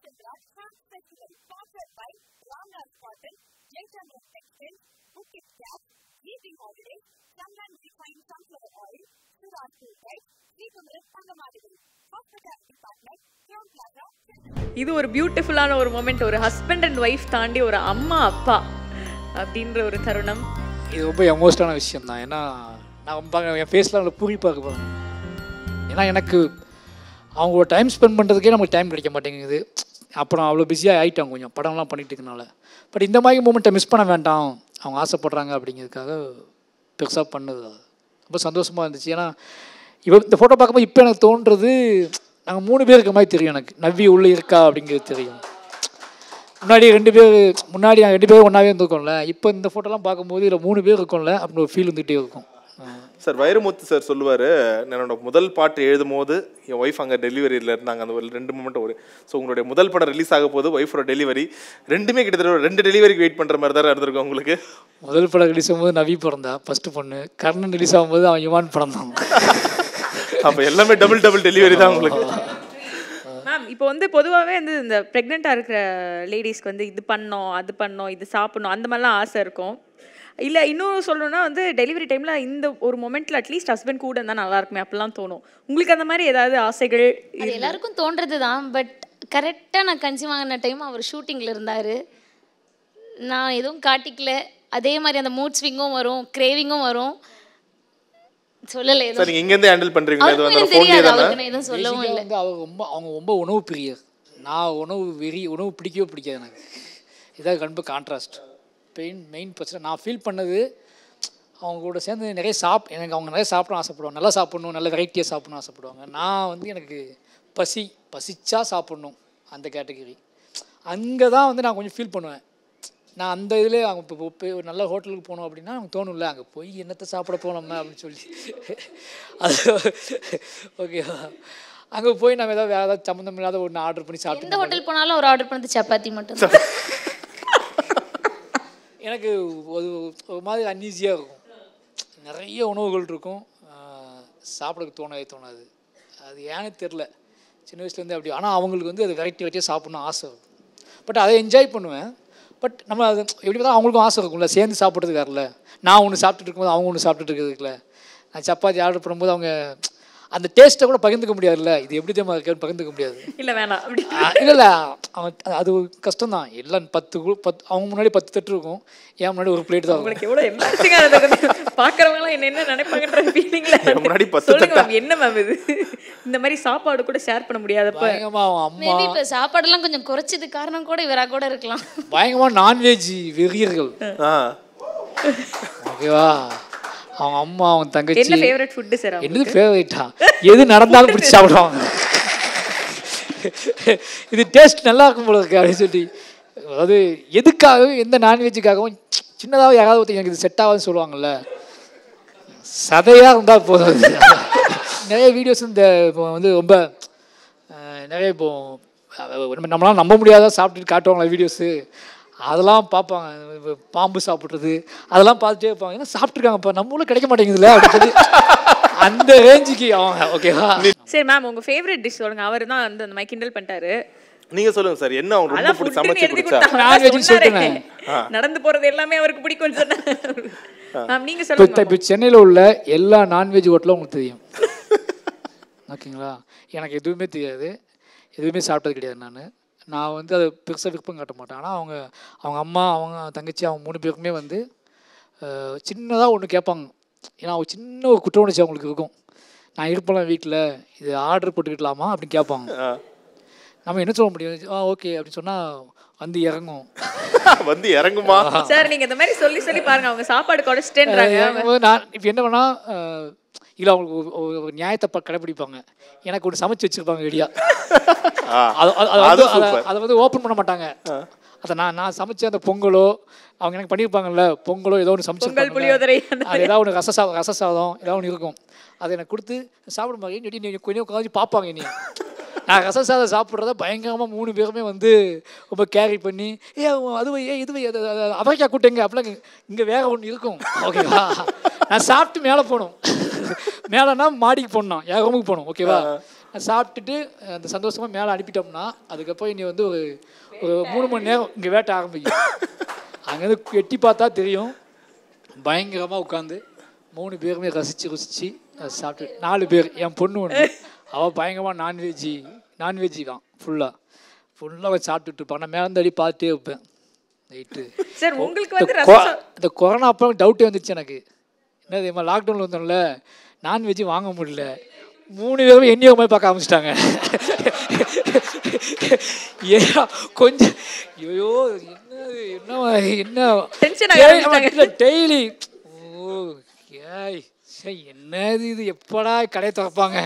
Chandra Trans Festival, sponsored by Ramnath Cotton, Jaychandra Textiles, Bukit Gas, Easy Holidays, Chandan Refined Sunflower Oil, Surat Toothpaste, Srikumar Pangamadigal, Hospitality Partner, Crown Plaza, இது ஒரு பியூட்டிஃபுல்லான ஒரு moment ஒரு husband and wife தாண்டி ஒரு அம்மா அப்பா அப்படின்ற ஒரு தருணம் இது ரொம்ப எமோஸ்டான விஷயம் தான் ஏன்னா நான் ரொம்ப என் ஃபேஸில் அவங்கள பூரி பார்க்க போகிறேன் ஏன்னா எனக்கு அவங்களோட டைம் ஸ்பெண்ட் பண்ணுறதுக்கே நமக்கு டைம் கிடைக்க மாட்டேங்குது அப்புறம் அவ்வளோ பிஸியாக ஆகிட்டாங்க கொஞ்சம் படம்லாம் பண்ணிட்டு இருக்கனால பட் இந்த மாதிரி மூமெண்ட்டை மிஸ் பண்ண வேண்டாம் அவங்க ஆசைப்படுறாங்க அப்படிங்கிறதுக்காக பெருசாக பண்ணது அது. ரொம்ப சந்தோஷமாக இருந்துச்சு ஏன்னா இவ இந்த ஃபோட்டோ பார்க்கும்போது இப்போ எனக்கு தோன்றது நாங்கள் மூணு பேர் இருக்க மாதிரி தெரியும் எனக்கு நவ்வி உள்ளே இருக்கா அப்படிங்கிறது தெரியும் முன்னாடி ரெண்டு பேர் முன்னாடி நாங்கள் ரெண்டு பேரும் ஒன்றாவே இருந்திருக்கோம்ல இப்போ இந்த ஃபோட்டோலாம் பார்க்கும்போது இதில் மூணு பேர் இருக்கோம்ல அப்படின்னு ஒரு ஃபீல் வந்துகிட்டே இருக்கும் சார் வைரமுத்து சார் சொல்லுவார் என்னோட முதல் பாட்டு எழுதும் போது என் ஒய்ஃப் அங்கே டெலிவரியில் இருந்தாங்க அந்த ஒரு ரெண்டு மூமெண்ட் ஒரு ஸோ உங்களுடைய முதல் படம் ரிலீஸ் ஆக போது ஒய்ஃபோட டெலிவரி ரெண்டுமே கிட்டத்தட்ட ஒரு ரெண்டு டெலிவரிக்கு வெயிட் பண்ணுற மாதிரி தான் இருந்திருக்கும் உங்களுக்கு முதல் படம் ரிலீஸ் ஆகும்போது நவி பிறந்தா ஃபஸ்ட்டு பொண்ணு கர்ணன் ரிலீஸ் ஆகும்போது அவன் யுவான் பிறந்தான் அப்போ எல்லாமே டபுள் டபுள் டெலிவரி தான் உங்களுக்கு மேம் இப்போ வந்து பொதுவாகவே வந்து இந்த ப்ரெக்னெண்ட்டாக இருக்கிற லேடிஸ்க்கு வந்து இது பண்ணோம் அது பண்ணோம் இது சாப்பிடணும் அந்த மாதிரிலாம் ஆசை இருக்கும் இல்லை இன்னும் சொல்லணும்னா வந்து டெலிவரி டைமில் இந்த ஒரு மொமெண்ட்டில் அட்லீஸ்ட் ஹஸ்பண்ட் கூட இருந்தால் நல்லா இருக்குமே அப்படிலாம் தோணும் உங்களுக்கு அந்த மாதிரி ஏதாவது ஆசைகள் அது எல்லாருக்கும் தோன்றது தான் பட் கரெக்டாக நான் கன்சியூம் ஆகின டைம் அவர் ஷூட்டிங்கில் இருந்தார் நான் எதுவும் காட்டிக்கல அதே மாதிரி அந்த மூட் ஸ்விங்கும் வரும் கிரேவிங்கும் வரும் சொல்லலை சார் எதுவும் நீங்கள் இங்கேருந்து ஹேண்டில் பண்ணுறீங்களா இது அவருக்கும் வந்து எனக்கு ஃபோன்லேயே தெரியாது தானே அவருக்கு நான் எதுவும் சொல்லவும் Basically இல்லை வந்து அவங்க ரொம்ப அவங்க ரொம்ப உணவு பிரியர் நான் உணவு வெறி உணவு பிடிக்கவே பிடிக்காது எனக்கு இதான் ரொம்ப கான்ட்ராஸ்ட் பெயின் மெயின் பிரச்சனை நான் ஃபீல் பண்ணது அவங்க கூட சேர்ந்து நிறைய சாப் எனக்கு அவங்க நிறைய சாப்பிடணும் ஆசைப்படுவாங்க நல்லா சாப்பிடணும் நல்ல வெரைட்டியாக சாப்பிடணும் ஆசைப்படுவாங்க நான் வந்து எனக்கு பசி பசிச்சா சாப்பிடணும் அந்த கேட்டகரி அங்கே தான் வந்து நான் கொஞ்சம் ஃபீல் பண்ணுவேன் நான் அந்த இதில் அவங்க இப்போ போய் ஒரு நல்ல ஹோட்டலுக்கு போனோம் அப்படின்னா அவங்க தோணும்ல அங்கே போய் என்னத்தை சாப்பிட போனோம் அப்படின்னு சொல்லி அது ஓகேவா அங்கே போய் நம்ம ஏதாவது வேறு ஏதாவது சம்மந்தம் இல்லாத ஒன்று ஆர்டர் பண்ணி எந்த சாப்பிட்டு ஹோட்டல் போனாலும் அவர் ஆர்டர் பண்ணது சப்பாத்தி மட்டும் எனக்கு ஒரு ஒரு மாதிரி அன்ஈஸியாக இருக்கும் நிறைய உணவுகள் இருக்கும் ஆஹ் சாப்பிடக்கு தோணவே தோணாது அது ஏன்னு தெரில சின்ன வயசுலேருந்து அப்படி ஆனால் அவங்களுக்கு வந்து அது வெரைட்டி வெரைட்டியாக சாப்பிடணும் ஆசை இருக்கும் பட் அதை என்ஜாய் பண்ணுவேன் பட் நம்ம அது எப்படி பார்த்தா அவங்களுக்கும் ஆசை இருக்கும்ல சேர்ந்து சாப்பிட்றதுக்கு வரல நான் ஒன்று சாப்பிட்டுட்டு இருக்கும்போது அவங்க ஒன்று சாப்பிட்டுட்டு இருக்கிறதுக்குல நான் சப்பாத்தி ஆர்டர் பண்ணும்போது அவங்க அந்த டேஸ்ட்டை கூட பகிர்ந்துக்க முடியாதுல்ல இது எப்படி தெரியுமா இருக்குன்னு பகிர்ந்துக்க முடியாது இல்லை வேணாம் அப்படி இல்லை இல்லை அவன் அது ஒரு கஷ்டம் தான் எல்லாம் பத்து கு- பத்து அவங்க முன்னாடி பத்து தட்டு இருக்கும் என் முன்னாடி ஒரு பிளேட் தான் இருக்கும் உங்களுக்கு எவ்வளோ எம்பாரசிங்காக இருந்தது பார்க்குறவங்களாம் என்ன என்ன நினைப்பாங்கன்ற ஃபீலிங்கில் என் முன்னாடி பத்து சொல்லுங்க தட்டா? மேம் என்ன மேம் இது இந்த மாதிரி சாப்பாடு கூட ஷேர் பண்ண முடியாதப்ப பயங்கரமா அவன் அம்மா மேபி இப்போ சாப்பாடெல்லாம் கொஞ்சம் குறைச்சது காரணம் கூட இவராக கூட இருக்கலாம் பயங்கரமா நான்வெஜ் வெறியர்கள் ஆ ஓகேவா அவங்க அம்மா அவங்க என்ன தங்கச்சி ஃபேவரட் ஃபுட்டு சார் என்னது ஃபேவரேட்டா எது நடந்தாலும் பிடிச்சி சாப்பிடுவாங்க இது டேஸ்ட் நல்லா இருக்கும் போல இருக்கு அப்படின்னு சொல்லி அதாவது எதுக்காகவும் எந்த நான்வெஜ்ஜுக்காகவும் சின்னதாக யாராவது ஒருத்தர் எனக்கு இது செட் ஆகாதுன்னு சொல்லுவாங்கல்ல சதையாக இருந்தால் போதும் அது. நிறைய வீடியோஸ் இந்த இப்போ வந்து ரொம்ப அஹ், நிறைய இப்போ அஹ், நம்ம நம்மளால நம்ப முடியாத சாப்பிட்டுட்டு காட்டுவாங்களா வீடியோஸு அதெல்லாம் பார்ப்பாங்க இப்ப பாம்பு சாப்பிட்றது அதெல்லாம் பார்த்துட்டே இருப்பாங்க ஏன்னா சாப்பிட்ருக்காங்கப்பா நம்ம ஊரில் கிடைக்க மாட்டேங்குதுல்ல அப்படின்னு சொல்லி அந்த ரேஞ்சுக்கு அவங்க ஓகேவா சரி மேம் உங்க ஃபேவரட் டிஷ் சொல்லுங்க அவர் தான் வந்து அந்த மாதிரி கிண்டல் பண்ணிட்டாரு நீங்கள் சொல்லுங்கள் சார் என்ன அவங்க ரொம்ப அதான் பிடிச்சி ஃபுட்டுன்னு சமைச்சு எழுதி பிடிச்சா கொடுத்தாங்க Non-veg சொன்னாரே. சொல்லிட்டேனே. நடந்து போறது எல்லாமே அவருக்கு பிடிக்கும்னு சொன்னாங்க மேம் நீங்க இப்போ சொல்லுங்க இப்போ சென்னையில் உள்ள எல்லா நான்வெஜ் ஹோட்டலும் உங்களுக்கு தெரியும் ஓகேங்களா எனக்கு எதுவுமே தெரியாது எதுவுமே சாப்பிட்டது கிடையாது நான் நான் வந்து அதை பெருசாக விருப்பம் காட்ட மாட்டேன் ஆனால் அவங்க அவங்க அம்மா அவங்க தங்கச்சி அவங்க மூணு பேருக்குமே வந்து சின்னதாக ஒன்று கேட்பாங்க ஏன்னா அவங்க சின்ன ஒரு குற்ற உணர்ச்சி அவங்களுக்கு இருக்கும் நான் இருப்பேன் வீட்டில் இது ஆர்டர் போட்டுக்கிட்டலாமா அப்படின்னு கேட்பாங்க ஆ. நம்ம என்ன சொல்ல முடியும் ஆ ஓகே அப்படின்னு சொன்னால் வந்து இறங்கும் வந்து இறங்குமா சார் நீங்க இந்த மாதிரி சொல்லி சொல்லி பாருங்க அவங்க சாப்பாடு குறைச்சிட்டேன்றாங்க இறங்கும்போது நான் இப்போ என்ன பண்ணா இல்லை அவங்களுக்கு ஒரு- ஒரு- ஒரு நியாயத்தை ப- கடைப்பிடிப்பாங்க எனக்கு ஒன்று சமைச்சு வச்சிருப்பாங்க ரெடியா ஆ. அது அது- அது அது வந்து அதை super. அதை வந்து ஓப்பன் பண்ண மாட்டாங்க அதை நான் நான் சமைச்ச அந்த பொங்கலோ அவங்க எனக்கு பண்ணியிருப்பாங்கல்ல பொங்கலோ ஏதோ ஒன்று பொங்கல் புளியோதரை அந்த அது ஏதாவது ஒன்று ரச சாதம் ரச சாதம் ஏதாவது ஒன்று இருக்கும் அதை எனக்கு கொடுத்து சாப்பிடுமா ஏன்னு சொல்லி நீ கொஞ்சம் உட்காந்து பார்ப்பாங்க நீ நான் ரச சாதம் சாப்பிட்றத பயங்கரமாக மூணு பேருமே வந்து ரொம்ப கேரி பண்ணி ஏ அது வை, ஏ இது வை, அது அது- அவரைக்காய் கூட்டுங்க அப்படிலாம் இங்கே வேற ஒன்று இருக்கும் ஓகேவா நான் சாப்பிட்டு மேலே போகணும் மேலேனா மாடிக்கு போகணும் என் ரூமுக்கு போகணும் ஓகேவா சாப்பிட்டுட்டு அந்த சந்தோஷமாக மேலே அனுப்பிட்டோம்னா அதுக்கப்புறம் இனி வந்து ஒரு ஒரு மூணு மணி நேரம் இங்கே வேட்டை ஆரம்பிக்கும் அங்கேருந்து எட்டி பார்த்தா தெரியும் பயங்கரமாக உட்காந்து மூணு பேருமே ரசித்து ருசித்து சாப்பிட்டு நாலு பேர் என் பொண்ணு ஒன்று அவள் பயங்கரமாக நான்வெஜ்ஜி நான்வெஜ்ஜி தான் ஃபுல்லாக ஃபுல்லாக சாப்பிட்டுட்டு இருப்பான் நான் மேலந்தடி பார்த்துட்டே இருப்பேன் நைட்டு சார் உங்களுக்கு இந்த வந்து கொ- ரசம் இந்த கொரோனா அப்புறம் டவுட்டே வந்துச்சு எனக்கு என்ன தெரியுமா லாக்டவுனில் வந்தோம்ல நான்வெஜ் வாங்க முடியல மூணு பேரும் எண்ணிய மாதிரி பார்க்க ஆரம்பிச்சிட்டாங்க ஏன்னா கொஞ்சம் ஐயோ என்னது என்ன என்ன Tension ஆக ஆரம்பிச்சிட்டாங்க. டெய்லி ஓ ஏய் சே, என்னது இது எப்படா கடையை திறப்பாங்க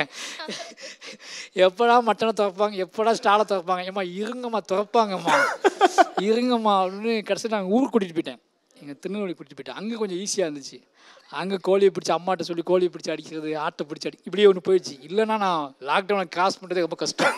எப்படா மட்டனை திறப்பாங்க எப்படா ஸ்டாலை திறப்பாங்க ஏம்மா இருங்கம்மா திறப்பாங்கம்மா இருங்கம்மா அப்படின்னு கடைசி நான் ஊருக்கு கூட்டிகிட்டு போயிட்டேன் எங்கள் திருநெல்வேலி கூட்டிகிட்டு போயிட்டேன் அங்கே கொஞ்சம் ஈஸியாக இருந்துச்சு அங்கே கோழியை பிடிச்சி அம்மாட்ட சொல்லி கோழியை பிடிச்சி அடிக்கிறது ஆட்டை பிடிச்சி அடி இப்படியே ஒன்று போயிடுச்சு இல்லைன்னா நான் லாக்டவுனை கிராஸ் பண்ணுறதே ரொம்ப கஷ்டம்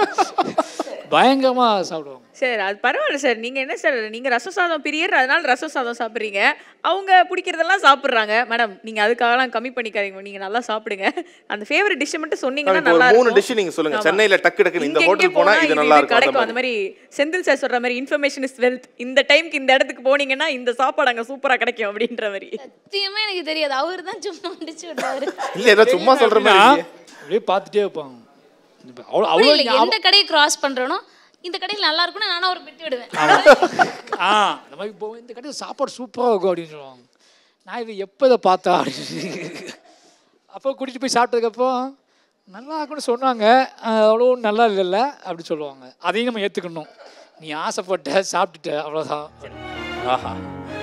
பயங்கரமாக சாப்பிடுவாங்க சார் அது பரவாயில்ல சார் நீங்க என்ன சார் நீங்க ரசம் சாதம் பிரியர் அதனால ரசம் சாதம் சாப்பிடுறீங்க அவங்க பிடிக்கிறதெல்லாம் சாப்பிடுறாங்க மேடம் நீங்க அதுக்காகலாம் கம்மி பண்ணிக்காதீங்க நீங்க நல்லா சாப்பிடுங்க அந்த ஃபேவரட் டிஷ் மட்டும் சொன்னீங்கன்னா இப்போ நல்லா ஒரு மூணு இருக்கும் டிஷ் நீங்க சொல்லுங்க ஆமா. சென்னையில டக்கு டக்குன்னு இந்த இங்க எங்க ஹோட்டல் போனா இது நல்லா இருக்கும் அந்த கிடைக்கும் அந்த மாதிரி மாதிரி செந்தில் சார் சொல்ற மாதிரி இன்ஃபர்மேஷன் இஸ் வெல்த் இந்த டைம்க்கு இந்த இடத்துக்கு போனீங்கன்னா இந்த சாப்பாடு அங்க சூப்பரா கிடைக்கும் அப்படின்ற மாதிரி சத்தியமா எனக்கு தெரியாது அவர் தான் சும்மா அடிச்சு விட்டாரு இல்ல ஏதோ சும்மா சொல்ற மாதிரி இல்லையே. அப்படியே பார்த்துட்டே இருப்பாங்க இப்ப அவ்வளோ அப்படி அவ்வளோ இல்லை ஞாபகம் எந்த கடையை கிராஸ் பண்றேனோ இந்த கடையில் நல்லா இருக்கும்னு நானும் ஒரு விட்டு விடுவேன் ஆ அந்த மாதிரி போவோம் இந்த கடையில் சாப்பாடு சூப்பராக இருக்கும் அப்படின்னு சொல்லுவாங்க நான் இது எப்போ இதை பார்த்தா அப்படின்னு அப்போ கூட்டிகிட்டு போய் சாப்பிட்டதுக்கப்புறம் நல்லா இருக்கும்னு சொன்னாங்க ஆஹ் அவ்வளோ நல்லா இல்லைல்ல அப்படி சொல்லுவாங்க அதையும் நம்ம ஏற்றுக்கணும் நீ ஆசைப்பட்ட சாப்பிட்டுட்ட அவ்வளோதான் ஆஹா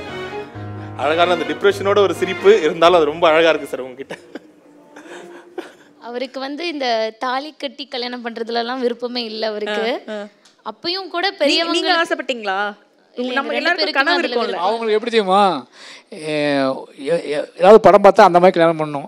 அழகான அந்த டிப்ரெஷனோட ஒரு சிரிப்பு இருந்தாலும் அது ரொம்ப அழகா இருக்கு சார் உங்ககிட்ட அவருக்கு வந்து இந்த தாலி கட்டி கல்யாணம் பண்றதுலலாம் விருப்பமே இல்லை அவருக்கு அப்பயும் கூட பெரியவங்க நீங்க ஆசைப்பட்டீங்களா இல்ல, நம்ம எங்க ரெண்டு எல்லாருக்கும் பேருக்குமே கனவு அதுல இருக்கும்ல அவங்களுக்கு எப்படி தெரியுமா ஏ- எ- எ- ஏதாவது படம் பார்த்தா அந்த மாதிரி கல்யாணம் பண்ணணும்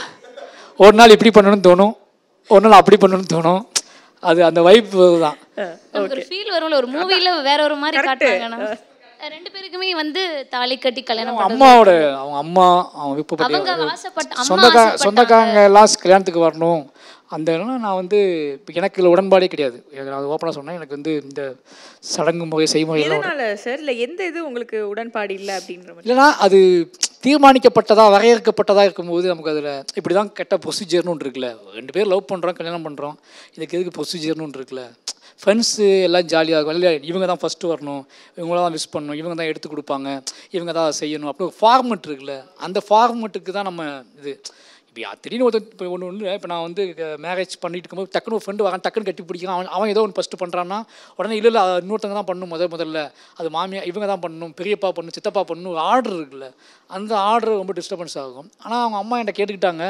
ஒரு நாள் இப்படி பண்ணணும்னு தோணும் ஒரு நாள் அப்படி பண்ணணும்னு தோணும் அது அந்த வைப் தான் நமக்கு ஒரு ஃபீல் வரும்ல ஒரு மூவில வேற ஒரு மாதிரி காட்டுறாங்கன்னா ரெண்டு பேருக்குமே வந்து தாலி கட்டி கல்யாணம் அவங்க பண்றது அம்மாவோட அவங்க அம்மா அவங்க விருப்பப்பட்ட அவங்க ஆசைப்பட்ட அம்மா சொந்தக்கா ஆசைப்பட்டாங்க. சொந்தக்காரங்க எல்லாம் கல்யாணத்துக்கு வரணும் அந்த இதெல்லாம் நான் வந்து இப்ப எனக்கு இதில் உடன்பாடே கிடையாது எனக்கு நான் ஓப்பனாக சொன்னேன் எனக்கு வந்து இந்த சடங்கு முறை செய்முறை எல்லாம் எதனால சார் இல்ல எந்த இது உங்களுக்கு உடன்பாடு இல்ல அப்படின்ற மாதிரி இல்லைன்னா அது தீர்மானிக்கப்பட்டதா வரையறுக்கப்பட்டதா இருக்கும்போது நமக்கு அதில் இப்படி தான் கெட்ட ப்ரொசீஜர்னு ஒன்று இருக்குல்ல ரெண்டு பேர் லவ் பண்ணுறோம் கல்யாணம் பண்ணுறோம் இதுக்கு எதுக்கு ப்ரொசீஜர்னு ஒன்று இருக்குல்ல ஃப்ரெண்ட்ஸு எல்லாம் ஜாலியாக இருக்கும் இல்லை இவங்க தான் ஃபஸ்ட்டு வரணும் இவங்கள தான் விஷ் பண்ணணும் இவங்க தான் எடுத்து கொடுப்பாங்க இவங்க தான் செய்யணும் அப்படி ஒரு ஃபார்மெட் இருக்குல்ல அந்த ஃபார்மெட்டுக்கு தான் நம்ம இது இப்போ திடீர்னு ஒருத்தர் இப்போ ஒன்று ஒன்று இப்போ நான் வந்து மேரேஜ் பண்ணிட்டு இருக்கும்போது டக்குனு ஒரு ஃப்ரெண்டு வரான் டக்குன்னு கட்டி பிடிக்கிறான் அவன் அவன் ஏதோ ஒன்று ஃபஸ்ட்டு பண்ணுறான்னா உடனே இல்லை இல்லை இன்னொருத்தங்க தான் பண்ணணும் முதல் முதல்ல அது மாமியா இவங்க தான் பண்ணணும் பெரியப்பா பண்ணணும் சித்தப்பா பண்ணணும் ஒரு ஆர்டர் இருக்குல்ல அந்த ஆர்டர் ரொம்ப டிஸ்டர்பன்ஸ் ஆகும் ஆனால் அவங்க அம்மா என்கிட்ட கேட்டுக்கிட்டாங்க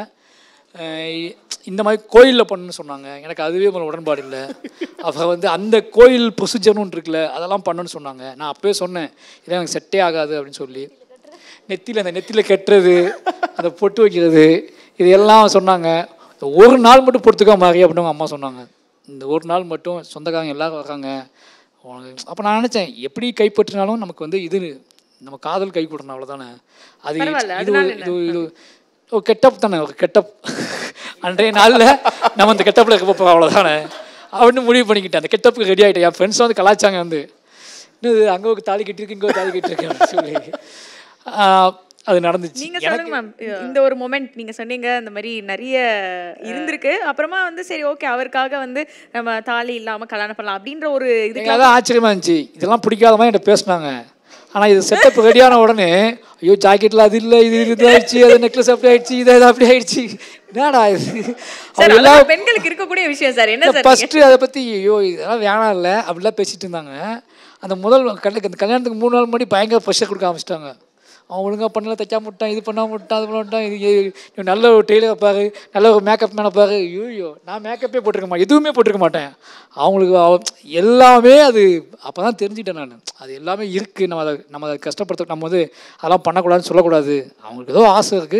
அஹ் இந்த மாதிரி கோயிலில் பண்ணணும்னு சொன்னாங்க எனக்கு அதுவே முதல்ல உடன்பாடு இல்லை அப்புறம் வந்து அந்த கோயில் ப்ரொசீஜர்னு ஒன்று இருக்குல்ல அதெல்லாம் பண்ணணும்னு சொன்னாங்க நான் அப்போயே சொன்னேன் இதெல்லாம் எனக்கு செட்டே ஆகாது அப்படின்னு சொல்லி நெத்தியில் அந்த நெத்தியில் கட்டுறது அந்த பொட்டு வைக்கிறது இது எல்லாம் சொன்னாங்க இந்த ஒரு நாள் மட்டும் பொறுத்துக்கோ மாறி அப்படின்னு அவங்க அம்மா சொன்னாங்க இந்த ஒரு நாள் மட்டும் சொந்தக்காரங்க எல்லாரும் வர்றாங்க உனக்கு அப்போ நான் நினச்சேன் எப்படி கைப்பற்றினாலும் நமக்கு வந்து இது நம்ம காதல் கை கொடுறோம் அவ்வளோதானே அது பரவாயில்ல, இது அதனால இது இது ஒரு கெட்டப் தானே ஒரு கெட்டப் அன்றைய நாளில் நம்ம அந்த கெட்டப்பில் இருக்க போகிறோம் அவ்வளோதானே அப்படின்னு முடிவு பண்ணிக்கிட்டேன் அந்த கெட்டப்புக்கு ரெடி ஆகிட்டேன் என் ஃப்ரெண்ட்ஸ் வந்து கலாச்சாங்க வந்து என்னது அங்கே ஒரு தாலி கட்டியிருக்கு இங்கே ஒரு தாலி கட்டியிருக்கு அப்படின்னு சொல்லி ஆஹ் அது நடந்துச்சு நீங்க சொல்லுங்க மேம் இந்த ஒரு மொமெண்ட் நீங்க சொன்னீங்க இந்த மாதிரி நிறைய இருந்திருக்கு அப்புறமா வந்து சரி ஓகே அவருக்காக வந்து நம்ம தாலி இல்லாம கல்யாணம் பண்ணலாம் அப்படின்ற ஒரு இதுக்கு எனக்கு அதான் ஆச்சரியமா இருந்துச்சு இதெல்லாம் பிடிக்காதமா என்கிட்ட பேசினாங்க ஆனால் இது செட்டப் ரெடியான உடனே ஐயோ ஜாக்கெட்டில் அது இல்லை இது இது ஆயிடுச்சு அது நெக்லஸ் அப்படி ஆயிடுச்சு இது இது அப்படி ஆயிடுச்சு என்னடா இது சார் அவங்க எல்லாம் அதெல்லாம் பெண்களுக்கு இருக்கக்கூடிய விஷயம் சார் என்ன சார் நீங்க? ஃபஸ்ட்டு அதை பற்றி ஐயோ இதெல்லாம் வேணாம் இல்லை அப்படிலாம் பேசிட்டு இருந்தாங்க அந்த முதல் கல்யாணத்துக்கு அந்த கல்யாணத்துக்கு மூணு நாள் முன்னாடி பயங்கர ப்ரெஷர் கொடுக்க ஆரம்பிச்சிட்டாங்க அவன் ஒழுங்காக பண்ணல தைக்காம விட்டான் இது பண்ணாம விட்டான் அது பண்ண விட்டான் இது இது- இவன் நல்ல ஒரு டெய்லரை பாரு நல்ல ஒரு மேக்கப் மேனை பாரு ஐயோ நான் மேக்கப்பே போட்டிருக்க மாட்டேன் எதுவுமே போட்டிருக்க மாட்டேன் அவங்களுக்கு அவ- எல்லாமே அது அப்போ தான் தெரிஞ்சுட்டேன் நான் அது எல்லாமே இருக்குது நம்ம அதை நம்ம அதை கஷ்டப்படுத்த நம்ம வந்து அதெல்லாம் பண்ணக்கூடாதுன்னு சொல்லக்கூடாது அவங்களுக்கு ஏதோ ஆசை இருக்குது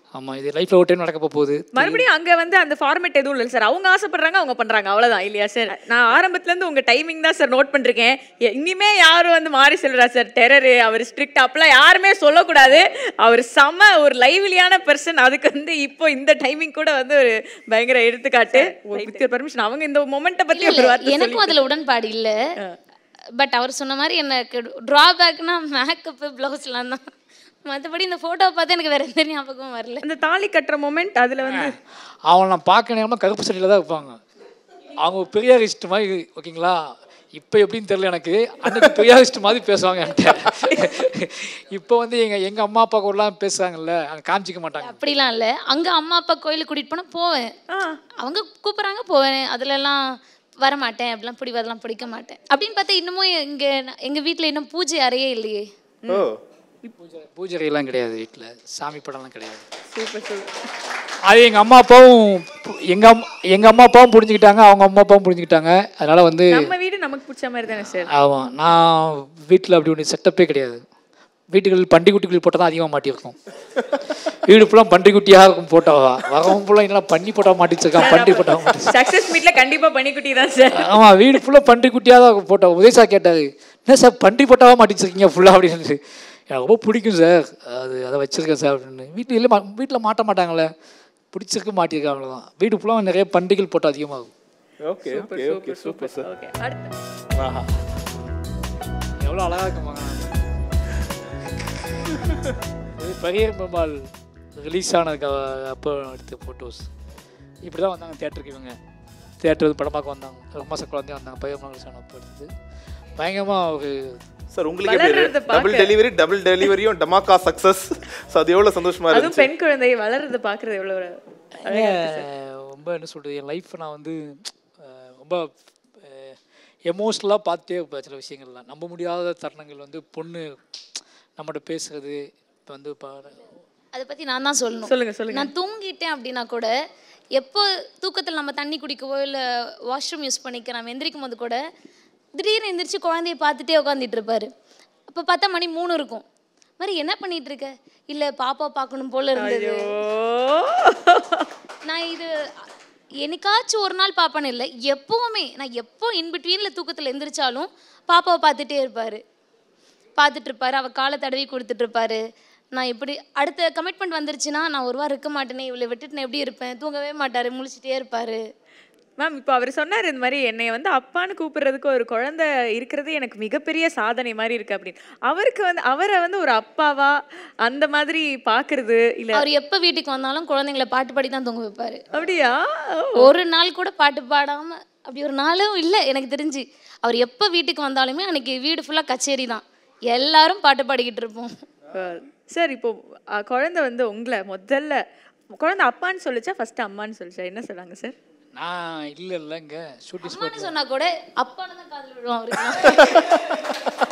ஆமாம் இது லைஃப்பில் ஒரு டைம் நடக்க போகுது மறுபடியும் அங்க வந்து அந்த ஃபார்மேட் எதுவும் இல்லை சார் அவங்க ஆசைப்படுறாங்க அவங்க பண்றாங்க அவ்வளவுதான் இல்லையா சார் நான் ஆரம்பத்துல இருந்து உங்க டைமிங் தான் சார் நோட் பண்ணிருக்கேன் எ- இனிமே யாரும் வந்து மாறி சொல்றா சார் டெரரு அவர் ஸ்ட்ரிக்ட் அப்பெல்லாம் யாருமே சொல்லக்கூடாது அவர் செம ஒரு லைவ்லியான பர்சன் அதுக்கு வந்து இப்போ இந்த டைமிங் கூட வந்து ஒரு பயங்கர எடுத்துக்காட்டு வித் பர்மிஷன் அவங்க இந்த மொமெண்ட்டை பத்தி இல்ல, ஒரு வார்த்தை எனக்கும் அதுல உடன்பாடு இல்ல பட் அவர் சொன்ன மாதிரி எனக்கு டிராபேக்னா மேக்கப் பிளவுஸ்லாம் தான் மற்றபடி இந்த ஃபோட்டோவை பார்த்து எனக்கு வேற எந்த ஞாபகமும் வரல அந்த தாலி கட்டுற மொமெண்ட் அதுல வந்து அவன் நான் பார்க்க நேரமாக கருப்பு சட்டையில் தான் இருப்பாங்க அவங்க பெரியாரிஸ்ட் மாதிரி ஓகேங்களா இப்போ எப்படின்னு தெரியல எனக்கு அன்னைக்கு பெரியாரிஸ்ட் மாதிரி பேசுவாங்க என்கிட்ட இப்போ வந்து எங்கள் எங்கள் அம்மா அப்பா கூடலாம் பேசுகிறாங்கல்ல அங்கே காமிச்சிக்க மாட்டாங்க அப்படிலாம் இல்ல அங்க அம்மா அப்பா கோயிலுக்கு கூட்டிட்டு போனா போவேன் அவங்க கூப்பிடுறாங்க போவேன் அதுலலாம் வரமாட்டேன் அப்படிலாம் பிடிவாதெல்லாம் பிடிக்க மாட்டேன் அப்படின்னு பார்த்தா இன்னமும் எங்க எங்க வீட்ல இன்னும் பூஜை அறையே இல்லையே ஓ பூஜை பூஜைலாம் கிடையாது வீட்டில் சாமி படம்லாம் கிடையாது சூப்பர் சூப்பர் அது எங்கள் அம்மா அப்பாவும் எங்கள் அம்மா எங்கள் அம்மா அப்பாவும் புரிஞ்சுக்கிட்டாங்க அவங்க அம்மா அப்பாவும் புரிஞ்சுக்கிட்டாங்க அதனால் வந்து நம்ம வீடு நமக்கு பிடிச்ச மாதிரி தானே சார் ஆமாம் நான் வீட்டில் அப்படி ஒன்று செட்டப்பே கிடையாது வீட்டுகளில் பண்டிகுட்டிகள் போட்டால் தான் அதிகமாக மாட்டியிருக்கும் வீடு ஃபுல்லாக பண்டிகுட்டியாக இருக்கும் போட்டோவா வரவன் ஃபுல்லாக என்ன பண்ணி போட்டா மாட்டிச்சிருக்கான் பண்டி போட்டா மாட்டி சக்சஸ் மீட்ல கண்டிப்பா பண்ணிக்குட்டி தான் சார் ஆமாம் வீடு ஃபுல்லாக பண்டிகுட்டியாக தான் இருக்கும் போட்டோ உதயசா கேட்டார் என்ன சார் பண்டி போட்டாவா மாட்டிச்சிருக்கீங்க ஃபுல்லாக அப்படின்னு எனக்கு ரொம்ப பிடிக்கும் சார் அது அதை வச்சிருக்கேன் சார் அப்படின்னு வீட்டில் இல்லை வீட்டில் மாட்ட மாட்டாங்களே பிடிச்சிருக்கு மாட்டியிருக்கேன் அவ்வளோதான் வீடு ஃபுல்லாக நிறைய பண்டிகைகள் போட்டால் அதிகமாகும் okay okay okay super sir okay அடுத்து ஆஹா எவ்வளோ அழகாக இருக்குமாங்க இது பரியர் பெருமாள் ரிலீஸ் ஆனதுக்கு அ- அப்போ எடுத்த ஃபோட்டோஸ் இப்படி தான் வந்தாங்க தேட்டருக்கு இவங்க தேட்டர் படம் பார்க்க வந்தாங்க ஒரு மாதம் குழந்தைய வந்தாங்க பரியர் பெருமாள் ரிலீஸ் ஆன அப்போ எடுத்தது பயங்கரமாக ஒரு சார் உங்களுக்கு எப்படி வளர்றத டபுள் பார்க்க. டெலிவரி டபுள் டெலிவரியும் டமாக்கா சக்சஸ் ஸோ அது எவ்வளோ சந்தோஷமா அதுவும் இருந்துச்சு பெண் குழந்தை வளர்றத பாக்குறது எவ்வளவு ஒரு அழகா இருக்கு சார். அஹ் ரொம்ப என்ன சொல்கிறது என் லைஃப்பை நான் வந்து அஹ் ரொம்ப எமோஷ்னலாக பார்த்துட்டே இருப்பேன் சில விஷயங்கள்லாம் நம்ப முடியாத தருணங்கள் வந்து பொண்ணு நம்மகிட்ட பேசுறது இப்போ வந்து இப்போ அதை பத்தி நான் தான் சொல்லணும் சொல்லுங்க சொல்லுங்க நான் தூங்கிட்டேன் அப்படின்னா கூட எப்போ தூக்கத்தில் நம்ம தண்ணி குடிக்கவோ இல்லை வாஷ்ரூம் யூஸ் பண்ணிக்க நம்ம எந்திரிக்கும் போது கூட திடீர்னு எந்திரிச்சு குழந்தைய பார்த்துட்டே உட்காந்துட்டு இருப்பாரு அப்போ பார்த்தா மணி மூணு இருக்கும் மாதிரி என்ன பண்ணிட்டு இருக்க இல்லை பாப்பா பார்க்கணும் போல இருந்தது நான் இது என்னைக்காச்சும் ஒரு நாள் பார்ப்பேன்னு இல்லை எப்போவுமே நான் எப்போ இன்பிட்வீனில் தூக்கத்தில் எந்திரிச்சாலும் பாப்பாவை பார்த்துட்டே இருப்பார் பார்த்துட்டு இருப்பாரு அவள் காலை தடவி கொடுத்துட்டு இருப்பாரு நான் எப்படி அடுத்த கமிட்மெண்ட் வந்துருச்சுன்னா நான் ஒரு வாரம் இருக்க மாட்டேனே இவளை விட்டுட்டு நான் எப்படி இருப்பேன் தூங்கவே மாட்டாரு முழிச்சிட்டே இருப்பாரு மேம் இப்போ அவர் சொன்னார் இந்த மாதிரி என்னை வந்து அப்பான்னு கூப்பிடுறதுக்கு ஒரு குழந்தை இருக்கிறது எனக்கு மிகப்பெரிய சாதனை மாதிரி இருக்கு அப்படின்னு அவருக்கு வந்து அவரை வந்து ஒரு அப்பாவா அந்த மாதிரி பார்க்கிறது இல்ல அவர் எப்போ வீட்டுக்கு வந்தாலும் குழந்தைங்களை பாட்டு பாடி தான் தூங்க வைப்பாரு அப்படியா ஓ. ஒரு நாள் கூட பாட்டு பாடாம அப்படி ஒரு நாளும் இல்லை எனக்கு தெரிஞ்சு அவர் எப்போ வீட்டுக்கு வந்தாலுமே அன்னைக்கு வீடு ஃபுல்லாக கச்சேரி தான் எல்லாரும் பாட்டு பாடிக்கிட்டு இருப்போம் அஹ், சார் இப்போ அஹ், குழந்தை வந்து உங்களை முதல்ல குழந்தை அப்பான்னு சொல்லுச்சா ஃபர்ஸ்ட் அம்மான்னு சொல்லுச்சா என்ன சொன்னாங்க சார் நான் இல்லை இல்லைங்க ஷூட்டிங் ஸ்பாட் அம்மான்னு சொன்னா கூட அப்பான்னு தான் காதில் விழுவோம் அவருக்கு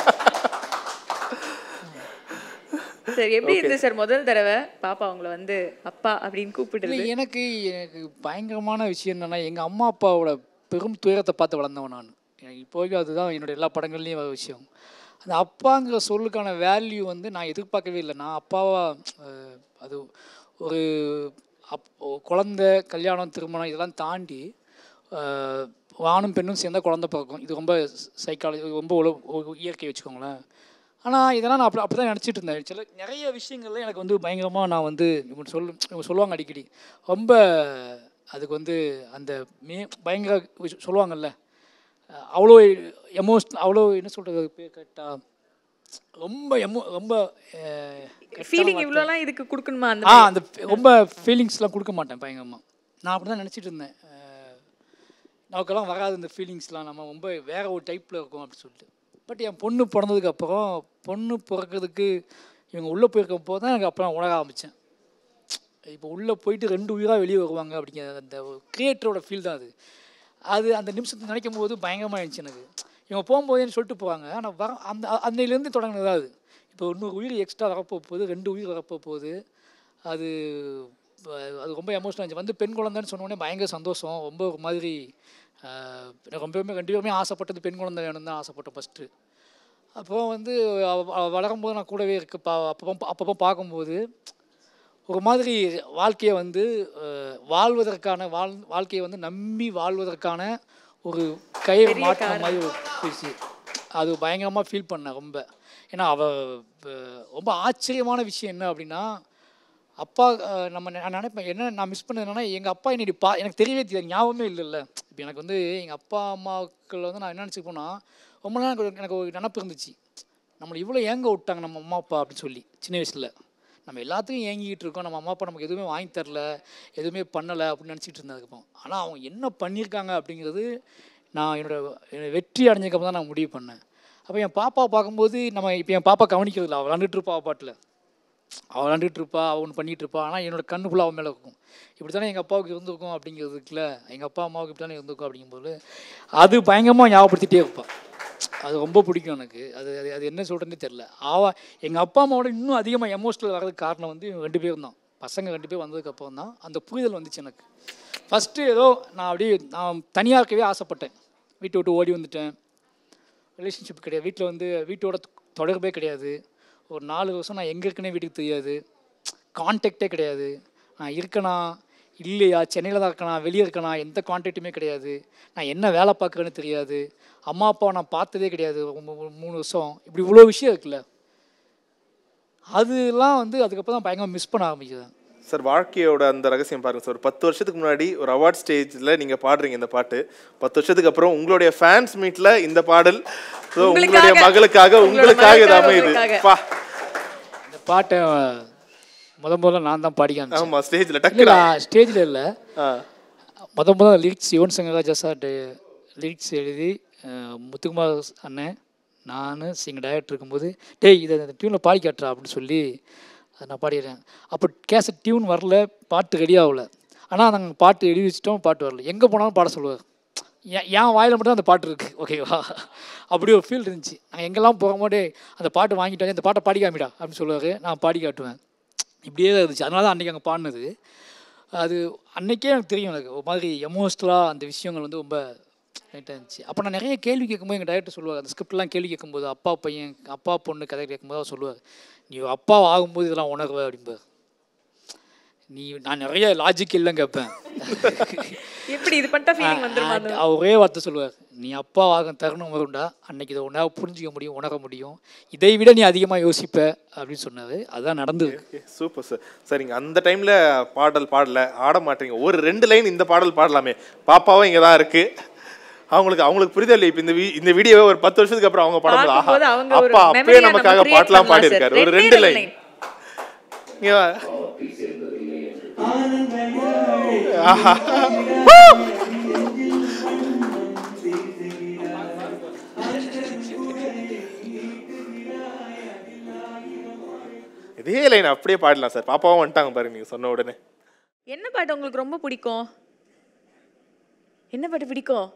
சரி எப்படி இருந்தது சார் முதல் தடவை பாப்பா உங்களை வந்து அப்பா அப்படின்னு கூப்பிடுறது இல்லை எனக்கு எனக்கு பயங்கரமான விஷயம் என்னென்னா எங்கள் அம்மா அப்பாவோட பெரும் துயரத்தை பார்த்து வளர்ந்தவன் நான் எனக்கு இப்போ வரைக்கும் அதுதான் என்னோட எல்லா படங்கள்லேயும் வர விஷயம் அந்த அப்பாங்கிற சொல்லுக்கான வேல்யூ வந்து நான் எதிர்பார்க்கவே இல்லை நான் அப்பாவா அஹ், அது ஒரு அப் ஒரு குழந்தை கல்யாணம் திருமணம் இதெல்லாம் தாண்டி அஹ், ஆணும் பெண்ணும் சேர்ந்தா குழந்தை பிறக்கும் இது ரொம்ப சைக்காலஜி ரொம்ப உல- ஒரு இயற்கை வச்சுக்கோங்களேன் ஆனால் இதெல்லாம் நான் அப்படி அப்படி தான் நினச்சிட்டு இருந்தேன் சில நிறைய விஷயங்கள்ல எனக்கு வந்து பயங்கரமாக நான் வந்து இவங்க சொல்லு இவங்க சொல்லுவாங்க அடிக்கடி ரொம்ப அதுக்கு வந்து அந்த மே பயங்கர விஷ- சொல்லுவாங்கல்ல அஹ் அவ்வளோ எமோஷ் அவ்வளோ என்ன சொல்கிறது பேர் கரெக்டாக ரொம்ப எமோ ரொம்ப அஹ், correct ஆன ஃபீலிங் வார்த்தை. இவ்வளோலாம் இதுக்கு கொடுக்கணுமா அந்த ஆ அந்த fe- ரொம்ப ஃபீலிங்ஸ்லாம் கொடுக்க மாட்டேன் பயங்கரமாக நான் அப்படி தான் நினச்சிட்டு இருந்தேன் அஹ், நமக்கெல்லாம் வராது இந்த ஃபீலிங்ஸ்லாம் நம்ம ரொம்ப வேற ஒரு டைப்பில் இருக்கும் அப்படின்னு சொல்லிட்டு பட் என் பொண்ணு பிறந்ததுக்கு அப்புறம் பொண்ணு பிறக்கிறதுக்கு இவங்க உள்ளே போயிருக்க போது தான் எனக்கு அப்புறம் உணர ஆரம்பித்தேன் இப்போ உள்ளே போயிட்டு ரெண்டு உயிராக வெளியே வருவாங்க அப்படிங்கிற அந்த கிரியேட்டரோட ஃபீல் தான் அது அது அந்த நிமிஷத்தை நினைக்கும் போது பயங்கரமாக இருந்துச்சு எனக்கு இவங்க போகும்போதேன்னு சொல்லிட்டு போவாங்க ஆனால் வர அந்த அ- அன்னையிலேருந்து தொடங்கினது அது இப்போ இன்னொரு உயிர் எக்ஸ்ட்ரா வரப்போ போகுது ரெண்டு உயிர் வரப்போ போகுது அது அஹ், அது ரொம்ப எமோஷனல் இருந்துச்சு வந்து பெண் குழந்தைன்னு சொன்ன உடனே பயங்கர சந்தோஷம் ரொம்ப ஒரு மாதிரி அஹ், எனக்கு ரொம்பவுமே ரெண்டு பேருமே ஆசைப்பட்டது பெண் குழந்தை வேணும் தான் ஆசைப்பட்டேன் ஃபஸ்ட்டு அப்போ வந்து அவ- அவ வளரும்போது நான் கூடவே இருக்கு பா அப்பப்போ அப்பப்போ பார்க்கும்போது ஒரு மாதிரி வாழ்க்கையை வந்து அஹ், வாழ்வதற்கான வாழ் வாழ்க்கையை வந்து நம்பி வாழ்வதற்கான ஒரு கயிறு மாற்றின மாதிரி ஒரு விஷயம் அது பயங்கரமாக ஃபீல் பண்ணேன் ரொம்ப ஏன்னா அவ அஹ், ரொம்ப ஆச்சரியமான விஷயம் என்ன அப்படின்னா அப்பா அஹ், நம்ம நெ- நான் நினைப்பேன் என்ன நான் மிஸ் பண்ணது என்னன்னா எங்கள் அப்பா என்னை பா எனக்கு தெரியவே தெரியாது ஞாபகமே இல்லைல்ல இப்போ எனக்கு வந்து எங்கள் அப்பா அம்மாக்கள் வந்து நான் என்ன நினச்சிப்போனா ரொம்ப நாள் எனக்கு ஒரு- எனக்கு ஒரு நினப்பு இருந்துச்சு நம்மளை இவ்வளோ ஏங்க விட்டாங்க நம்ம அம்மா அப்பா அப்படின்னு சொல்லி சின்ன வயசில் நம்ம எல்லாத்துக்கும் ஏங்கிக்கிட்டு இருக்கோம் நம்ம அம்மா அப்பா நமக்கு எதுவுமே வாங்கி தரல எதுவுமே பண்ணலை அப்படின்னு நினச்சிட்டு இருந்தேன் அதுக்கப்புறம் ஆனால் அவங்க என்ன பண்ணியிருக்காங்க அப்படிங்கிறது நான் என்னோட என்னோட வெற்றி அடைஞ்சதுக்கப்புறம் தான் நான் முடிவு பண்ணேன் அப்போ என் பாப்பா பார்க்கும்போது நம்ம இப்போ என் பாப்பா கவனிக்கிறது இல்லை அவள் விளாண்டுட்டு இருப்பா அவள் பாட்டில் அவள் விளாண்டுட்டு இருப்பா அவள் ஒன்று பண்ணிட்டு இருப்பா ஆனால் என்னோட கண்ணு ஃபுல்லாக அவன் மேலே இருக்கும் இப்படி தானே எங்கள் அப்பாவுக்கு இருந்திருக்கும் அப்படிங்கிறதுக்குல எங்கள் அப்பா அம்மாவுக்கு இப்படி தானே இருந்திருக்கும் அப்படிங்கும்போது அது பயங்கரமாக ஞாபகப்படுத்திட்டே இருப்பாள் அது ரொம்ப பிடிக்கும் எனக்கு அது அது அது என்ன சொல்கிறேன்னே தெரில அவ எங்கள் அப்பா அம்மாவோட இன்னும் அதிகமாக எமோஷனல் வர்றதுக்கு காரணம் வந்து இவங்க ரெண்டு பேரும் தான் பசங்க ரெண்டு பேர் வந்ததுக்கப்புறம் தான் அந்த புரிதல் வந்துச்சு எனக்கு ஃபஸ்ட்டு ஏதோ நான் அப்படியே நான் தனியாக இருக்கவே ஆசைப்பட்டேன் வீட்டை விட்டு ஓடி வந்துட்டேன் ரிலேஷன்ஷிப் கிடையாது வீட்டில் வந்து வீட்டோட தொடர்பே கிடையாது ஒரு நாலு வருஷம் நான் எங்கே இருக்கேனே வீட்டுக்கு தெரியாது கான்டாக்டே கிடையாது நான் இருக்கனா இல்லையா சென்னையில் தான் இருக்கனா வெளியே இருக்கனா எந்த கான்டாக்ட்டுமே கிடையாது நான் என்ன வேலை பார்க்குறேன்னு தெரியாது அம்மா அப்பாவை நான் பார்த்ததே கிடையாது ஒரு மூ- ஒரு மூணு வருஷம் இப்படி இவ்வளோ விஷயம் இருக்குல்ல அதெல்லாம் வந்து அதுக்கப்புறம் தான் பயங்கரமாக மிஸ் பண்ண ஆரம்பிக்குது சார் வாழ்க்கையோட அந்த ரகசியம் பாருங்க சார் ஒரு பத்து வருஷத்துக்கு முன்னாடி ஒரு அவார்ட் ஸ்டேஜில் நீங்கள் பாடுறீங்க இந்த பாட்டு பத்து வருஷத்துக்கு அப்புறம் உங்களுடைய ஃபேன்ஸ் மீட்டில் இந்த பாடல் so உங்களுடைய உங்களுக்காக, மகளுக்காக உங்களோட உங்களுக்காக இது மகளுக்காக, அமையுது உங்களுக்காக. பா இந்த பாட்டை முத முதல்ல நான் தான் பாடி காமிச்சேன் ஆமா ஸ்டேஜில் இல்லை டக்குடா ஸ்டேஜில் இல்லை ஆ முத முத lyrics Yuvan Shankar Raja sir lyrics எழுதி அஹ், முத்துக்குமார் அண்ணன் நான் சிங்க டைரக்டர் இருக்கும்போது டேய் இதை இந்த டியூனில் பாடி காட்டுறா அப்படின்னு சொல்லி அதை நான் பாடிடுறேன் அப்போ கேசட் டியூன் வரல பாட்டு ரெடி ஆகல ஆனால் நாங்கள் பாட்டு எழுதி வச்சிட்டோம் பாட்டு வரல எங்கே போனாலும் பாட சொல்லுவார் என் என் வாயில் மட்டும் அந்த பாட்டு இருக்குது ஓகேவா அப்படி ஒரு ஃபீல் இருந்துச்சு நான் எங்கெல்லாம் போகும்போதே அந்த பாட்டு வாங்கிட்டு வந்து இந்த பாட்டை பாடி காமிடா அப்படின்னு சொல்லுவார் நான் பாடி காட்டுவேன் இப்படியே தான் இருந்துச்சு அதனால தான் அன்றைக்கி அங்கே பாடினது அது அன்னைக்கே எனக்கு தெரியும் எனக்கு ஒரு மாதிரி எமோஷ்னலாக அந்த விஷயங்கள் வந்து ரொம்ப லைட்டாக இருந்துச்சு அப்போ நான் நிறைய கேள்வி கேட்கும்போது எங்கள் டைரக்டர் சொல்லுவார் அந்த ஸ்கிரிப்ட்லாம் கேள்வி கேட்கும்போது அப்பா பையன் அப்பா பொண்ணு கதை கேட்கும்போது அவர் சொல்லுவார் நீ அப்பா ஆகும்போது இதெல்லாம் உணர்வ அப்படிம்பார் நீ நான் நிறைய லாஜிக் இல்லைன்னு கேட்பேன் எப்படி இது பண்ணிட்டா ஃபீலிங் வந்துருமா ஆ, அவர் ஒரே வார்த்தை சொல்லுவார் நீ அப்பா ஆகும் தருணம் வரும்டா அன்னைக்கு இதை உன்னால் புரிஞ்சிக்க முடியும் உணர முடியும் இதை விட நீ அதிகமாக யோசிப்ப அப்படின்னு சொன்னார் அதுதான் நடந்தது சூப்பர் சார் சரிங்க அந்த டைமில் பாடல் பாடல ஆட மாட்டீங்க ஒரு ரெண்டு லைன் இந்த பாடல் பாடலாமே பாப்பாவும் இங்கே தான் இருக்கு அவங்களுக்கு அவங்களுக்கு புரிதல் இல்லை இப்போ இந்த வீ- இந்த வீடியோவை ஒரு பத்து வருஷத்துக்கு அப்புறம் அவங்க பாடும்போது ஆஹா பார்க்கும்போது அவங்க ஒரு அப்பா அப்பயே memory-ய நம்ம நமக்காக create பாட்டெலாம் பண்ணலாம் பாடியிருக்காரு sir. ஒரு ரெண்டே ரெண்டு ரெண்டு லைன் line. இங்க வா. இதே லைன் அப்படியே பாடலாம் சார் பாப்பாவும் வந்துட்டாங்க பாருங்க நீங்க சொன்ன உடனே என்ன பாட்டு உங்களுக்கு ரொம்ப பிடிக்கும் என்ன பாட்டு பிடிக்கும்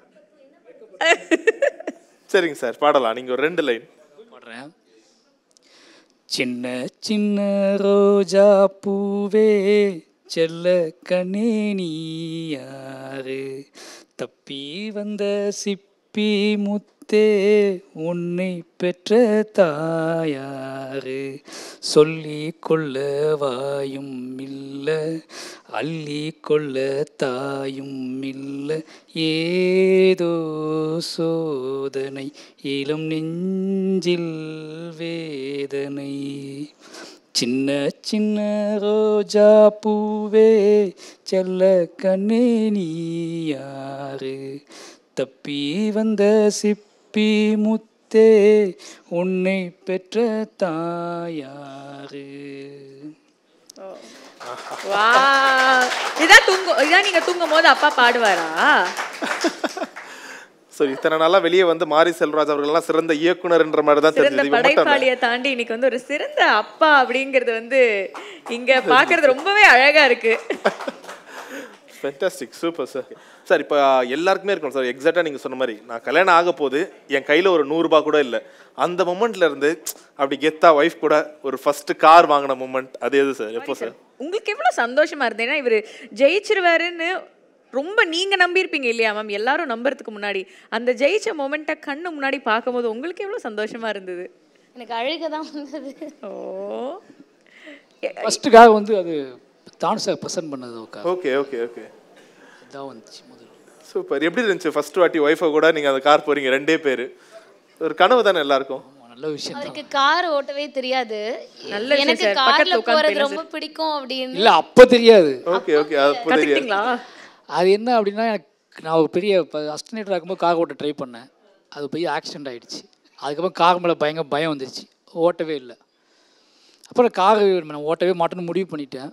சரிங்க சார் பாடலாம் நீங்க ஒரு ரெண்டு லைன் பாடுறேன் சின்ன சின்ன ரோஜா பூவே செல்ல கண்ணே நீ யாரு தப்பி வந்த சிப்பி முத்தே உன்னை பெற்ற தாயாரு சொல்லி கொள்ள வாயும் இல்ல அள்ளி கொள்ள தாயும் இல்ல ஏதோ சோதனை இளம் நெஞ்சில் வேதனை சின்ன சின்ன ரோஜா பூவே செல்ல கண்ணே நீ யாரு தப்பி வந்த சிப்பி முத்தே உன்னை பெற்ற தாயாரு வா இதான் தூங்கும் இதான் நீங்க தூங்கும் போது அப்பா பாடுவாரா ஸோ இத்தனை நாளா வெளியே வந்து மாரி செல்வராஜ் அவர்கள்லாம் சிறந்த இயக்குனர்ன்ற மாதிரி தான் சிறந்த தெரிஞ்சது இவன் மட்டும் இல்ல. படைப்பாளியை தாண்டி இன்னைக்கு வந்து ஒரு சிறந்த அப்பா அப்படிங்கிறது வந்து இங்க பாக்குறது ரொம்பவே அழகா இருக்கு ஃபென்டாஸ்டிக் சூப்பர் சார் சார் இப்போ எல்லாருக்குமே இருக்கணும் சார் எக்ஸாக்டாக நீங்கள் சொன்ன மாதிரி நான் கல்யாணம் ஆக போது என் கையில் ஒரு நூறுரூபா கூட இல்லை அந்த மொமெண்ட்ல இருந்து அப்படி கெத்தா ஒய்ஃப் கூட ஒரு ஃபர்ஸ்ட் கார் வாங்கின மூமெண்ட் அது எது சார் எப்போ சார் உங்களுக்கு எவ்வளவு சந்தோஷமா இருந்தது ஏன்னா இவர் ஜெயிச்சிருவாருன்னு ரொம்ப நீங்க நம்பியிருப்பீங்க இல்லையா மேம் எல்லாரும் நம்புறதுக்கு முன்னாடி அந்த ஜெயிச்ச மொமெண்ட்டை கண்ணு முன்னாடி பார்க்கும்போது உங்களுக்கு எவ்வளவு சந்தோஷமா இருந்தது எனக்கு அழுக தான் வந்தது ஓ ஃபஸ்ட்டுக்காக வந்து அது தான் சார் ப்ரெசென்ட் பண்ணது உட்கார் ஓகே ஓகே ஓகே இதான் வந்துச்சு முதல்ல சூப்பர் எப்படி இருந்துச்சு ஃபர்ஸ்ட் வாட்டி ஒய்ஃபை கூட நீங்க அந்த கார் போறீங்க ரெண்டே பேர் ஒரு கனவு தானே எல்லாருக்கும் ஆமா, நல்ல விஷயம் தான் அவருக்கு கார் ஓட்டவே தெரியாது நல்ல விஷயம் எனக்கு சார். கார்ல பக்கத்துல உட்கார்ந்து போறது பேசு. ரொம்ப பிடிக்கும் அப்படின்னு இல்லை அப்போ தெரியாது ஓகே ஓகே அது புரியுது கத்துக்கிட்டீங்களா அது என்ன அப்படின்னா எனக்கு நான் ஒரு பெரிய இப்போ அஸ்டனேட்டர் ஆகும்போது கார் ஓட்ட ட்ரை பண்ணேன் அது பெரிய ஆக்சிடென்ட் ஆகிடுச்சு அதுக்கப்புறம் கார் மேலே பயங்கர பயம் வந்துருச்சு ஓட்டவே இல்லை அப்புறம் கார் நான் ஓட்டவே மாட்டேன்னு முடிவு பண்ணிட்டேன்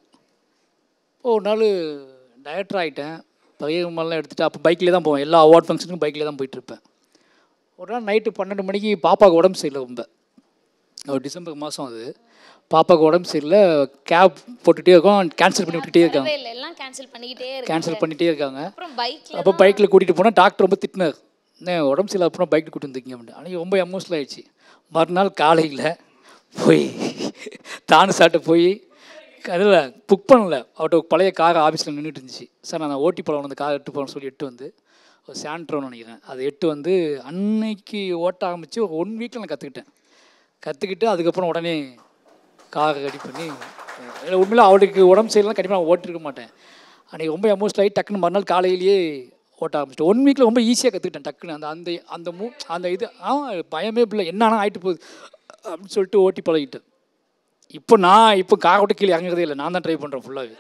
இப்போ ஒரு நாள் டயட்டர் ஆகிட்டேன் பழைய மாதிரிலாம் எடுத்துகிட்டு அப்போ பைக்கில் தான் போவேன் எல்லா அவார்ட் ஃபங்க்ஷனுக்கும் பைக்கில் தான் போயிட்டுருப்பேன் ஒரு நாள் நைட்டு பன்னெண்டு மணிக்கு பாப்பாவுக்கு உடம்பு சரியில்லை ரொம்ப ஒரு டிசம்பர் மாதம் அது பாப்பாவுக்கு உடம்பு சரியில்லை கேப் போட்டுகிட்டே இருக்கோம் கேன்சல் பண்ணி விட்டுட்டே இருக்காங்க வரவே இல்லை எல்லாம் கேன்சல் பண்ணிக்கிட்டே இருக்கு கேன்சல் பண்ணிகிட்டே இருக்காங்க அப்புறம் பைக்ல அப்போ பைக்கில் கூட்டிகிட்டு போனால் டாக்டர் ரொம்ப திட்டினார் என்ன உடம்பு சரியில்லை அப்புறம் பைக்கில் கூட்டிட்டு வந்திருக்கீங்க அப்படின்னு அன்றைக்கி ரொம்ப எமோஷனல் ஆயிடுச்சு மறுநாள் காலையில் போய் தானு சாட்டை போய் அதில் புக் பண்ணல அவர்கிட்ட பழைய கார் ஆஃபீஸில் நின்றுட்டு இருந்துச்சு சார் நான் ஓட்டி போகலாம் அந்த கார் எட்டு போகணும்னு சொல்லி எட்டு வந்து ஒரு சாண்ட்ரோன்னு நினைக்கிறேன் அதை எட்டு வந்து அன்னைக்கு ஓட்ட ஆரம்பித்து ஒரு ஒன் வீக்கில் நான் கற்றுக்கிட்டேன் கற்றுக்கிட்டு அதுக்கப்புறம் உடனே கார் ரெடி பண்ணி இல்லை உண்மையில அவளுக்கு உடம்பு சரியில்லை கண்டிப்பாக நான் ஓட்டிருக்க மாட்டேன் அன்றைக்கி ரொம்ப எமோஷனல் ஆகி டக்குன்னு மறுநாள் காலையிலேயே ஓட்ட ஆரம்பிச்சிட்டேன் ஒன் வீக்கில் ரொம்ப ஈஸியாக கற்றுக்கிட்டேன் டக்குன்னு அந்த அந்த அந்த மூ அந்த இது ஆ பயமே இல்லை என்ன ஆனால் ஆகிட்டு போகுது அப்படின்னு சொல்லிட்டு ஓட்டி பழகிட்டேன் இப்போ நான் இப்போ கார் ஓட்ட கீழே இறங்குறதே இல்லை நான் தான் ட்ரை பண்ணுறேன் ஃபுல்லாகவே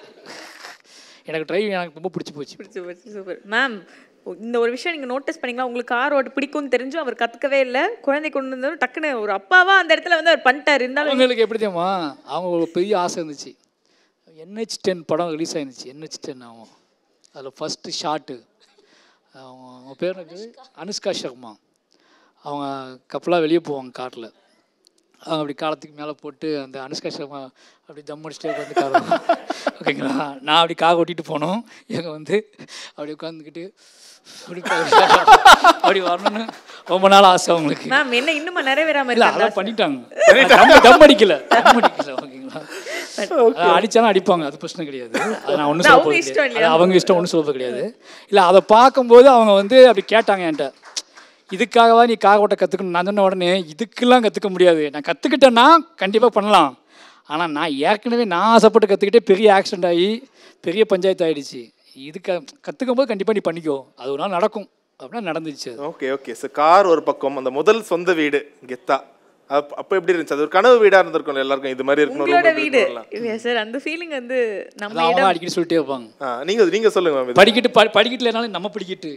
எனக்கு டிரைவ் எனக்கு ரொம்ப பிடிச்சி போச்சு சூப்பர் சூப்பர் மேம் இந்த ஒரு விஷயம் நீங்க நோட்டீஸ் பண்ணீங்களா உங்களுக்கு கார் ஓட்ட பிடிக்கும்னு தெரிஞ்சும் அவர் கத்துக்கவே இல்லை குழந்தை கொண்டு வந்தாலும் டக்குன்னு ஒரு அப்பாவா அந்த இடத்துல வந்து அவர் பண்ணிட்டாரு இருந்தாலும் அவங்களுக்கு எப்படி தெரியுமா அவங்க ஒரு பெரிய ஆசை இருந்துச்சு என்ஹெச் டென் படம் ரிலீஸ் ஆயிருந்துச்சு என்ஹெச் டென் ஆகும் அதில் ஃபஸ்ட்டு ஷாட்டு அவங்க அவங்க பேர் எனக்கு அனுஷ்கா சர்மா அவங்க கப்பலாக வெளியே போவாங்க காட்டில் அவங்க அப்படி காலத்துக்கு மேலே போட்டு அந்த அனுஷ்கா சர்மா அப்படி தம் அடிச்சுட்டே உட்காந்து காரம் ஓகேங்களா நான் அப்படி கார் ஓட்டிட்டு போனோம் எங்க வந்து அப்படி உட்காந்துக்கிட்டு அப்படி பா- அப்படி வரணும்னு ரொம்ப நாள் ஆசை அவங்களுக்கு மேம் என்ன இன்னுமா நிறைவேறாம இல்ல இருக்கா அதான் பண்ணிட்டாங்க தம் தம் அடிக்கல தம் அடிக்கல ஓகேங்களா அதான் அடிச்சாலும் அடிப்பாங்க அது பிரச்சனை கிடையாது அது நான் ஒன்றும் அது சொல்ல அவங்க போறது இஷ்டம் கிடையாது. அது அவங்க இஷ்டம் ஒன்றும் சொல்ல கிடையாது இல்லை அதை பார்க்கும்போது அவங்க வந்து அப்படி கேட்டாங்க என்கிட்ட இதுக்காகவா நீ கார் ஓட்ட கற்றுக்கணும் நான் சொன்ன உடனே இதுக்கெல்லாம் கற்றுக்க முடியாது நான் கற்றுக்கிட்டேன்னா கண்டிப்பாக பண்ணலாம் ஆனால் நான் ஏற்கனவே நான் ஆசைப்பட்டு கற்றுக்கிட்டே பெரிய ஆக்சிடென்ட் ஆகி பெரிய பஞ்சாயத்து ஆயிடுச்சு இதுக்கு கற்றுக்கும் போது கண்டிப்பாக நீ பண்ணிக்கோ அது ஒரு நாள் நடக்கும் அப்படின்னா நடந்துச்சு அது ஓகே ஓகே சார் கார் ஒரு பக்கம் அந்த முதல் சொந்த வீடு கெத்தா அப்ப அப்ப எப்படி இருந்துச்சு அது ஒரு கனவு வீடா இருந்திருக்கும் எல்லாருக்கும் இது மாதிரி இருக்கணும் உங்களோட room இப்படி வீடு இருக்கணும்லாம். இல்லையா சார் அந்த ஃபீலிங் வந்து நம்ம அதான் அவங்க இடம் அடிக்கடி சொல்லிட்டே இருப்பாங்க ஆ, நீங்க நீங்க சொல்லுங்க மேம் இது. படிக்கிட்டு படி படிக்கட்டுலனாலும் நம்ம படிக்கிட்டு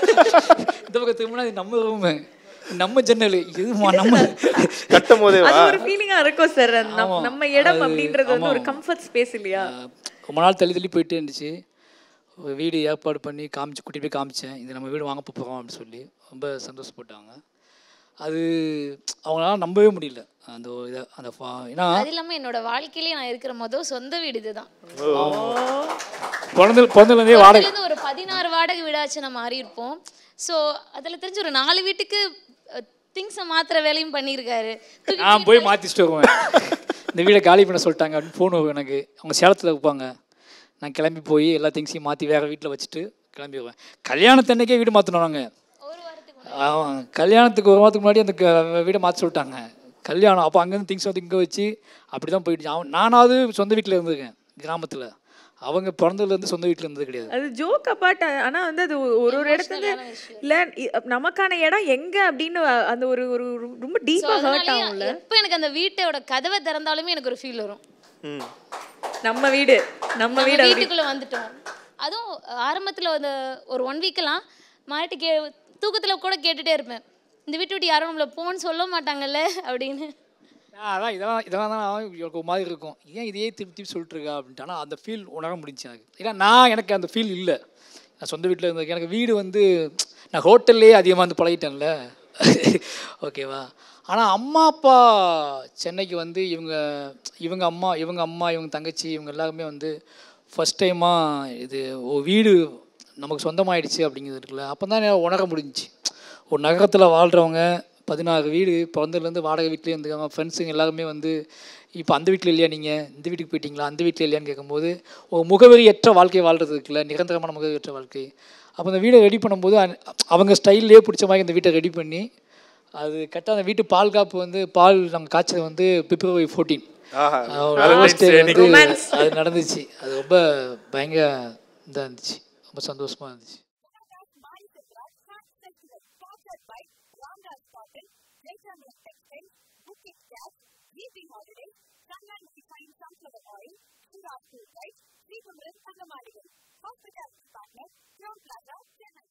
இந்த பக்கம் திரும்பினா இது நம்ம ரூமு நம்ம ஜன்னல் இதுமா நம்ம கட்டும் போதே அது வா ஒரு ஃபீலிங்கா இருக்கும் சார் ஆமா. நம்ம இடம் அது- அப்படின்றது வந்து ஒரு ஆமா. கம்ஃபர்ட் ஸ்பேஸ் இல்லையா ஆஹ், ரொம்ப நாள் தள்ளி தள்ளி போயிட்டே இருந்துச்சு ஒரு வீடு ஏற்பாடு பண்ணி காமிச்சு கூட்டிட்டு போய் காமிச்சேன் இது நம்ம வீடு வாங்க போகிறோம் அப்படின்னு சொல்லி ரொம்ப சந்தோஷப்பட்டாங்க அது அவங்களால நம்பவே முடியல அந்த ஒரு இதை அந்த ஃபா- ஏன்னா அது இல்லாம என்னோட வாழ்க்கையிலே நான் இருக்கிற மொதல் சொந்த வீடு இதுதான் பிறந்த பிறந்ததுலேருந்தே வாடகை இருந்து ஒரு பதினாறு வாடகை வீடாச்சு நம்ம மாறி இருப்போம் ஸோ அதில் தெரிஞ்சு ஒரு நாலு வீட்டுக்கு திங்ஸை மாத்திர வேலையும் பண்ணியிருக்காரு தூக்கி நான் போய் மாற்றிச்சிட்டு வருவேன் இந்த வீடை காலி பண்ண சொல்லிட்டாங்க அப்படின்னு ஃபோன் வரும் எனக்கு அவங்க சேலத்தில் வைப்பாங்க நான் கிளம்பி போய் எல்லா திங்ஸையும் மாற்றி வேறு வீட்டில் வச்சுட்டு கிளம்பிடுவேன் கல்யாணத்தன்னைக்கே வீடு மாற்றணும் நாங்கள் ஒரு வாரத்துக்கு ஆமாம் கல்யாணத்துக்கு ஒரு மாதத்துக்கு முன்னாடி அந்த க- வீடை மாற்ற சொல்லிட்டாங்க கல்யாணம் அப்போ அங்கேருந்து திங்ஸ் வந்து இங்கே வச்சு அப்படி தான் போயிடுச்சு அவன் நானாவது சொந்த வீட்டில் இருந்திருக்கேன் கிராமத்தில் அவங்க பிறந்ததுலேருந்து சொந்த வீட்டில் இருந்தது கிடையாது அது ஜோக் அப்பாட் ஆனா வந்து அது ஒரு ஒரு இடத்துல இல்ல இ- நமக்கான இடம் எங்க அப்படின்னு அந்த ஒரு ஒரு ஒரு ரொம்ப டீப்பா ஹர்ட் ஆகும்ல எப்போ எனக்கு அந்த வீட்டோட கதவை திறந்தாலுமே எனக்கு ஒரு ஃபீல் வரும் ம் நம்ம வீடு நம்ம நம்ம வீடு அப்படி- வீட்டுக்குள்ள வந்துட்டோம் அதுவும் ஆரம்பத்துல அந்த ஒரு ஒன் வீக்கெல்லாம் மாட்டி கே தூக்கத்துல கூட கேட்டுட்டே இருப்பேன் இந்த வீட்டு விட்டு யாரும் நம்மள போன்னு சொல்ல மாட்டாங்கல்ல அப்படின்னு ஆ, அதான் இதெல்லாம் இதெல்லாம் தான் எனக்கு ஒரு மாதிரி இருக்கும் ஏன் இதையே திருப்பி திருப்பி சொல்லிட்டு இருக்கா அப்படின்ட்டு ஆனால் அந்த ஃபீல் உணர முடிஞ்சு எனக்கு ஏன்னா நான் எனக்கு அந்த ஃபீல் இல்லை நான் சொந்த வீட்டில் இருந்த எனக்கு வீடு வந்து நான் ஹோட்டல்லே அதிகமாக வந்து பழகிட்டேன்ல ஓகேவா ஆனால் அம்மா அப்பா சென்னைக்கு வந்து இவங்க இவங்க அம்மா இவங்க அம்மா இவங்க தங்கச்சி இவங்க எல்லாருமே வந்து ஃபஸ்ட் டைமாக இது ஒரு வீடு நமக்கு சொந்தமாயிடுச்சு அப்படிங்கிறது இருக்குல்ல அப்போ தான் உணர முடிஞ்சுச்சு ஒரு நகரத்தில் வாழ்கிறவங்க பதினாறு வீடு பிறந்ததுலேருந்து வாடகை வீட்லேயே இருந்துக்காங்க ஃப்ரெண்ட்ஸுங்க எல்லாருமே வந்து இப்போ அந்த வீட்டில் இல்லையா நீங்கள் இந்த வீட்டுக்கு போயிட்டீங்களா அந்த வீட்டில் இல்லையான்னு கேட்கும்போது ஒரு முகவரியற்ற வாழ்க்கை வாழ்றது இருக்குல்ல நிரந்தரமான முகவரியற்ற வாழ்க்கை அப்போ அந்த வீடை ரெடி பண்ணும்போது அ- அவங்க ஸ்டைல்லே பிடிச்ச மாதிரி அந்த வீட்டை ரெடி பண்ணி அது கரெக்டாக அந்த வீட்டு பால் காப்பு வந்து பால் நாங்கள் காய்ச்சது வந்து பிப்ரவரி ஃபோர்டீன் ஆஹா ஆல்மோஸ்ட் Valentine's Day வந்து அது நடந்துச்சு அது ரொம்ப பயங்கர இதாக இருந்துச்சு ரொம்ப சந்தோஷமா இருந்துச்சு Manichandra Fact Festival sponsored by Ramdas Cotton, Jaychandra Textiles, Bukit Gas, GP Holidays, Sunland Refined Sunflower Oil, Shiraz Food Rice, Sri Kumaran Sangamaligal. Hospitality partner, Crown Plaza, Chennai.